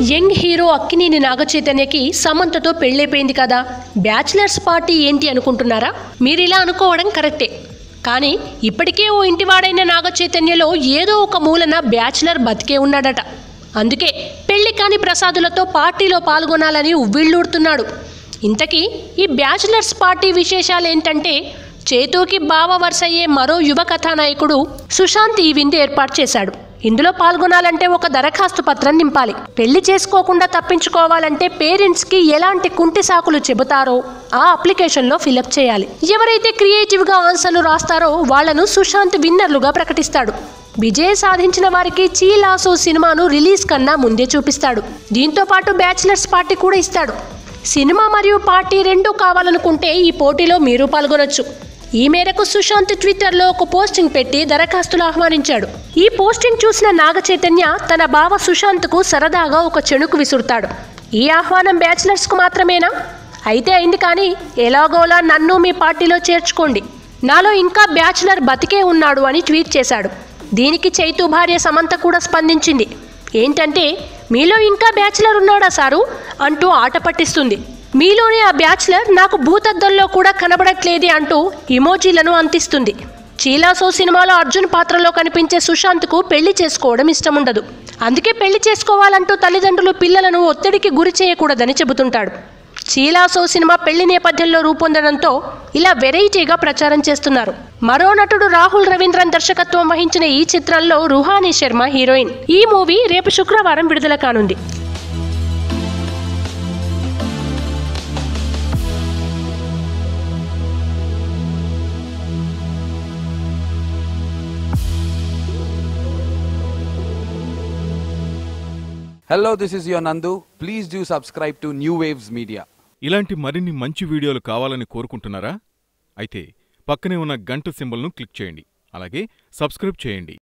Young hero Akkineni నాగచైతన్యకి సమంతతో పెళ్ళైపోయింది కదా బ్యాచిలర్స్ పార్టీ ఏంటి అనుకుంటున్నారా మీరు ఇలా అనుకోవడం కరెక్టే కానీ ఇప్పటికే ఓ ఇంటివాడైన నాగచైతన్యలో ఏదో ఒక మూలన బ్యాచిలర్ బతికే ఉన్నాడట అందుకే పెళ్లి కాని ప్రసాదులతో పార్టీలో పాల్గొనాలని ఉవ్విళ్ళూడుతున్నాడు ఇంతకీ ఈ బ్యాచిలర్స్ పార్టీ విశేషాలు ఏంటంటే చేతూకి బావ వరుసయ్యే మరో యువ కథానాయకుడు సుశాంత్ ఈ విందు ఏర్పాటు చేశాడు ఇందులో పాల్గొనాలంటే ఒక దరఖాస్తు పత్రం నింపాలి పెళ్లి చేసుకోకుండా తప్పించుకోవాలంటే పేరెంట్స్ కి ఎలాంటి కుంటి సాకులు చెబుతారో ఆ అప్లికేషన్లో ఫిలప్ చేయాలి ఎవరైతే క్రియేటివ్ గా ఆన్సర్లు రాస్తారో వాళ్లను సుశాంత్ విన్నర్లుగా ప్రకటిస్తాడు విజయ సాధించిన వారికి చీలాసో సినిమాను రిలీజ్ కన్నా ముందే చూపిస్తాడు దీంతో పాటు బ్యాచిలర్స్ పార్టీ కూడా ఇస్తాడు సినిమా మరియు పార్టీ రెండూ కావాలనుకుంటే ఈ పోటీలో మీరు పాల్గొనొచ్చు ఈ మేరకు సుశాంత్ ట్విట్టర్లో ఒక పోస్టింగ్ పెట్టి దరఖాస్తులు ఆహ్వానించాడు ఈ పోస్టింగ్ చూసిన నాగ చైతన్య తన బావ సుశాంత్కు సరదాగా ఒక చెణుకు విసురుతాడు ఈ ఆహ్వానం బ్యాచిలర్స్కు మాత్రమేనా అయితే అయింది కానీ ఎలాగోలా నన్ను మీ పార్టీలో చేర్చుకోండి నాలో ఇంకా బ్యాచిలర్ బతికే ఉన్నాడు అని ట్వీట్ చేశాడు దీనికి చైతు భార్య సమంత కూడా స్పందించింది ఏంటంటే మీలో ఇంకా బ్యాచిలర్ ఉన్నాడా సారు అంటూ ఆట పట్టిస్తుంది మీలోని ఆ బ్యాచిలర్ నాకు భూతద్దంలో కూడా కనబడట్లేదే అంటూ ఇమోజీలను అందిస్తుంది చీలాసో సినిమాలో అర్జున్ పాత్రలో కనిపించే సుశాంత్కు పెళ్లి చేసుకోవడం ఇష్టముండదు అందుకే పెళ్లి చేసుకోవాలంటూ తల్లిదండ్రులు పిల్లలను ఒత్తిడికి గురి చేయకూడదని చెబుతుంటాడు చీలాసో సినిమా పెళ్లి నేపథ్యంలో రూపొందడంతో ఇలా వెరైటీగా ప్రచారం చేస్తున్నారు మరో నటుడు రాహుల్ రవీంద్రన్ దర్శకత్వం వహించిన ఈ చిత్రంలో రుహానీ శర్మ హీరోయిన్ ఈ మూవీ రేపు శుక్రవారం విడుదల కానుంది Hello, this is your Nandu. Please do subscribe to New Waves Media. ఇలాంటి మరిన్ని మంచి వీడియోలు కావాలని కోరుకుంటున్నారా అయితే పక్కనే ఉన్న గంట సింబల్ను క్లిక్ చేయండి అలాగే సబ్స్క్రైబ్ చేయండి